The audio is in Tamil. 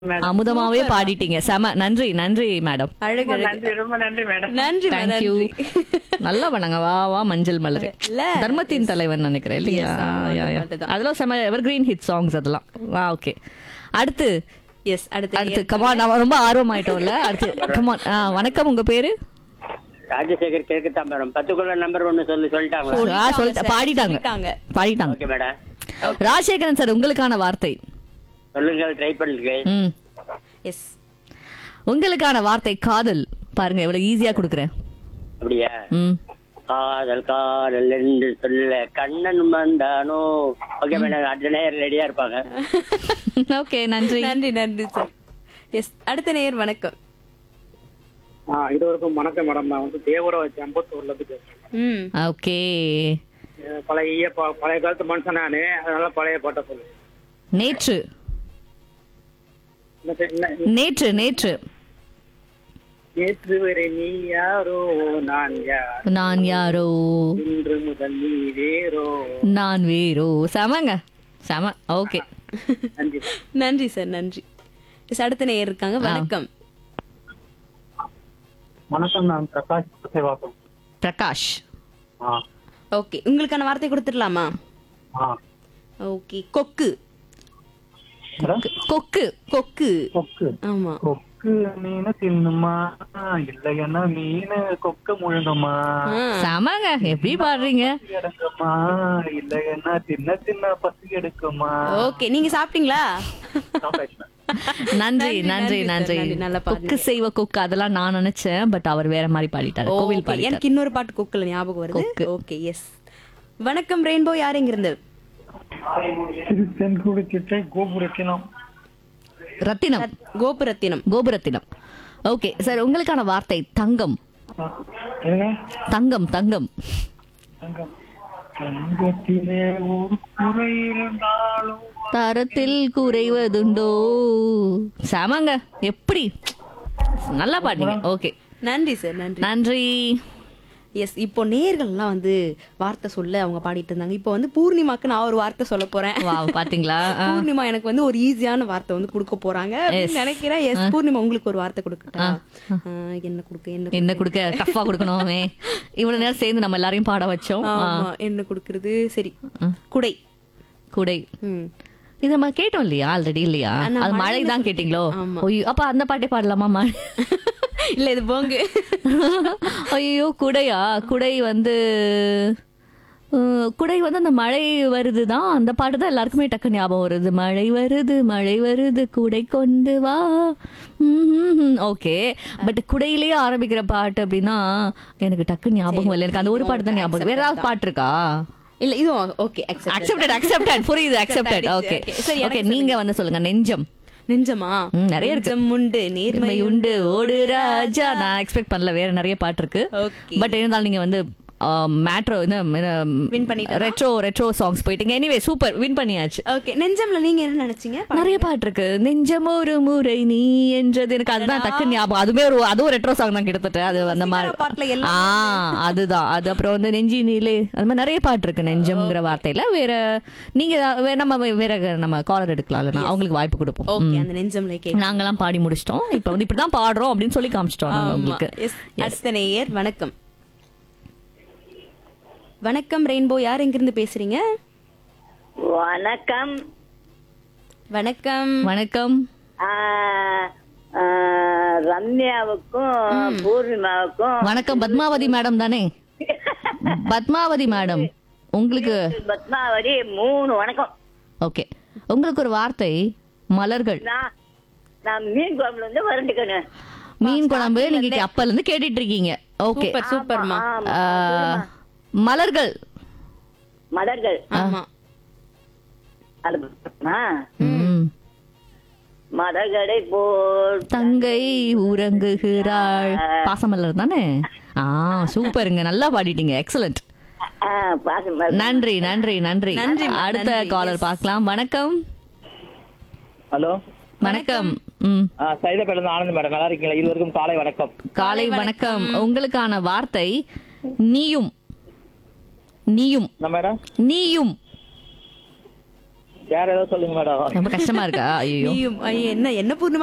மேடம் அமுதமாவே பாடிட்டீங்க செம நன்றி நன்றி மேடம் அழகு ரொம்ப அழகு. நன்றி ரொம்ப நன்றி மேடம் நன்றி மா, தேங்க்யூ நன்றி நல்லா பண்ணாங்க வா வா மஞ்சள் மலர் இல்ல. தர்மத்தின் தலைவன் நினைக்கிறேன் இல்லையா Yes, ஆமா, யா, யா. அதுதான். அதெல்லாம் செம எவர் கிரீன் ஹிட் சாங்ஸ் அதெல்லாம் வா ஓகே அடுத்து எஸ் அடுத்து அடுத்து கமான் நான் ரொம்ப ஆர்வமாயிட்டோம்ல அடுத்து கமான் வணக்கம் உங்க பேரு ராஜசேகர் கிழக்கு மேடம் பத்துக்குள்ள நம்பர் ஒன்னு சொல்லி சொல்லிட்டாங்களா ஆ, சொல்லிட்ட- sir, பாடிட்டாங்க சொல்லிட்டாங்க. பாடிட்டாங்க ஓகே மேடம் ராஜசேகரன் சார் உங்களுக்கான வார்த்தை சொல்லுங்கள் ட்ரை பண்ணுங்க ம் எஸ் உங்களுக்கான வார்த்தை காதல் பாருங்க எவ்வளவு ஈஸியா கொடுக்குறேன் அப்படியா ம் காதல் காதல் என்று சொல்ல கண்ணன் வந்தானோ ஓகே மேடம் அடுத்த நேரம் ரெடியா இருப்பாங்க ஓகே நன்றி நன்றி நன்றி சார் எஸ் அடுத்த நேயர் வணக்கம் ஆ இது வரைக்கும் வணக்கம் மேடம் நான் வந்து தேவராஜ் அம்பத்தூர்ல இருந்து பேசுறேன் ம் ஓகே அஹ் பழைய ப- பழைய காலத்து மனுஷன் நானு அதனால பழைய பாட்டை சொல்லு நேற்று என்ன செ- என்ன- நேற்று நேற்று நேற்று வரை நீ யாரோ நான் யார் நான் யாரோ இன்று முதல் நீ வேறோ நான் வேறோ செமங்க செம ஓகே நன்றி நன்றி சார் நன்றி எஸ் அடுத்த நேயர் இருக்காங்க வணக்கம் வணக்கம் நான் பிரகாஷ் சேவாக்கம் பிரகாஷ் ஆ ஓகே உங்களுக்கான வார்த்தை கொடுத்துடலாமா ஆ ஓகே கொக்கு கொக்கு கொக்கு கொக்கு ஆமா கொக்கு மீன் தின்னுமா இல்லைன்னா மீன் கொக்க முழுங்குமா ஆ, செமங்க எப்படி பாடுறீங்க எடுக்குமா இல்லைன்னா சின்ன சின்ன பசி எடுக்குமா ஓகே நீங்க சாப்பிட்டீங்களா நன்றி நன்றி, நன்றி நன்றி நன்றி sir, நன்றி. நல்லா பாடுனீங்க. கொக்கு செய்வ கொக்கு அதெல்லாம் நான் நினைச்சேன் பட் அவர் வேற மாதிரி பாடிட்டாரு கோவில் ஓகே பாடிட்டாரு எனக்கு இன்னொரு பாட்டு கொக்குல ஞாபகம் வருது கொக்கு. ஓகே எஸ் வணக்கம் ரெயின்போ யார் எங்க இருந்து தென்குடி திட்டை கோபுரத்தினம் ரத்தினம் கோபுரத்தினம் கோபுரத்தினம் ஓகே சார் உங்களுக்கான வார்த்தை தங்கம் என்ன தங்கம் தங்கம் தங்கத்திலே ஒரு குறை இருந்தாலும் தரத்தில் குறைவதுண்டோ செமங்க எப்படி நல்லா பாடுங்க ஓகே நன்றி சார் நன்றி நன்றி எஸ் இப்போ நேர்கள்லாம் வந்து வார்த்தை சொல்ல அவங்க பாடிட்டு இருந்தாங்க இப்போ வந்து பூர்ணிமாக்கு நான் ஒரு வார்த்தை சொல்ல போறேன் வா பாத்தீங்களா ஆ. பூர்ணிமா எனக்கு வந்து ஒரு ஈஸியான வார்த்தை வந்து கொடுக்க போறாங்க அப்படின்னு நினைக்கிறேன் எஸ் பூர்ணிமா உங்களுக்கு ஒரு வார்த்தை கொடுக்கட்டா ஆ, என்ன கொடுக்க என்ன என்ன கொடுக்க டஃபா கொடுக்கணுமே இவ்வளவு நேரம் சேர்ந்து நம்ம எல்லாரையும் பாட வச்சோம் ஆ. ஆமா என்ன கொடுக்கறது சரி குடை குடை ம் இது நம்ம கேட்டோம் இல்லையா ஆல்ரெடி இல்லையா ஆனா அது மழை மழை தான் கேட்டீங்களோ ஆமா. ஐயோ, அப்ப அந்த பாட்டே பாடலாமா மழை இல்ல இது போங்கு ஐயோ குடையா குடை வந்து அஹ், குடை வந்து அந்த மழை வருது தான் அந்த பாட்டு தான் எல்லாருக்குமே டக்கு ஞாபகம் வருது மழை வருது மழை வருது குடை கொண்டு வா ஓகே பட் குடையிலேயே ஆரம்பிக்கிற பாட்டு அப்படின்னா எனக்கு டக்கு ஞாபகம் இல்லை எனக்கு அந்த ஒரு பாட்டு தான் ஞாபகம் வேற ஏதாவது பாட்டு இருக்கா இல்ல இதுவும் ஓகே அக்செப்ட் அக்செப்டட் அக்செப்டட் புரியுது அக்செப்டட் ஓகே Okay, சரி, எனக்கு ஓகே நீங்க வந்து சொல்லுங்க நெஞ்சம் நெஞ்சமா ம், நிறைய இருக்கு. நெஞ்சம் உண்டு நேர்மை நேர்மை உண்டு ஓடு ராஜா நான் எக்ஸ்பெக்ட் பண்ணல வேற நிறைய பாட்டு இருக்கு ஓகே பட் இருந்தாலும் நீங்க வந்து மேட்ரோ Win பண்ணிட்டேனா? ரெட்ரோ ரெட்ரோ சாங்ஸ் போயிட்டீங்க எனிவே சூப்பர் வின் பண்ணியாச்சு ஓகே நெஞ்சம்ல நீங்க என்ன நினைச்சீங்க நிறைய பாட்டு இருக்கு நெஞ்சம் ஒரு முறை நீ என்றது எனக்கு அதுதான் டக்கு ஞாபகம் அதுவே ஒரு அதுவும் ரெட்ரோ சாங் தான் கிட்டத்தட்ட அது அந்த மாதிரி பாட்டுல எல்லாம் ஆ அதுதான் அது அப்புறம் வந்து நெஞ்சி நீலே அது மாதிரி நிறைய பாட்டு இருக்கு நெஞ்சம்ங்கிற வார்த்தையில வேற நீங்க வே- நம்ம வேற நம்ம காலர் எடுக்கலாம் இல்லைன்னா அவங்களுக்கு வாய்ப்பு கொடுப்போம் ஓகே அந்த நெஞ்சம்ல கேட்க நாங்கெல்லாம் பாடி முடிச்சிட்டோம் இப்போ வந்து இப்படிதான் பாடுறோம் அப்படின்னு சொல்லி காமிச்சிட்டோம் நாங்க உங்களுக்கு எஸ் அடுத்த நேயர் வணக்கம் வணக்கம் ரெயின்போ யார் எங்கிருந்து பேசுறீங்க வணக்கம் வணக்கம் வணக்கம் ஆ, ஆ, ரம்யாவுக்கும் பூர்ணிமாவுக்கும் வணக்கம் பத்மாவதி மேடம் தானே பத்மாவதி மேடம் உங்களுக்கு பத்மாவதி மூணு வணக்கம் ஓகே உங்களுக்கு ஒரு வார்த்தை மலர்கள் நான் நான் மீன் குழம்புல இருந்து வரண்டுக்கணும் மீன் குழம்பு நீங்க அப்பல இருந்து கேட்டுட்டு இருக்கீங்க ஓகே சூப்பர் சூப்பர்மா மலர்கள் மலர்கள் ஆமா அது ஆ, ம். மலர்களை போல் தங்கை உறங்குகிறாள் பாசமலர் தானே ஆ சூப்பருங்க நல்லா பாடிட்டீங்க எக்ஸலண்ட் ஆ, பாசம் மலர். நன்றி நன்றி நன்றி நன்றி, ma'am. அடுத்த நன்றி. காலர் பார்க்கலாம் வணக்கம் ஹலோ வணக்கம் ம் சைதாப்பேட்டில ஆனந்த் மேடம் நல்லா இருக்கீங்களா இது வரைக்கும் காலை வணக்கம் காலை வணக்கம் உங்களுக்கான வார்த்தை நீயும் நீயும் என்ன மேடம் நீயும் வேற ஏதாவது சொல்லுங்க மேடம் ரொம்ப கஷ்டமா இருக்கா ஐயோ நீ என்ன என்ன பூர்ணிமா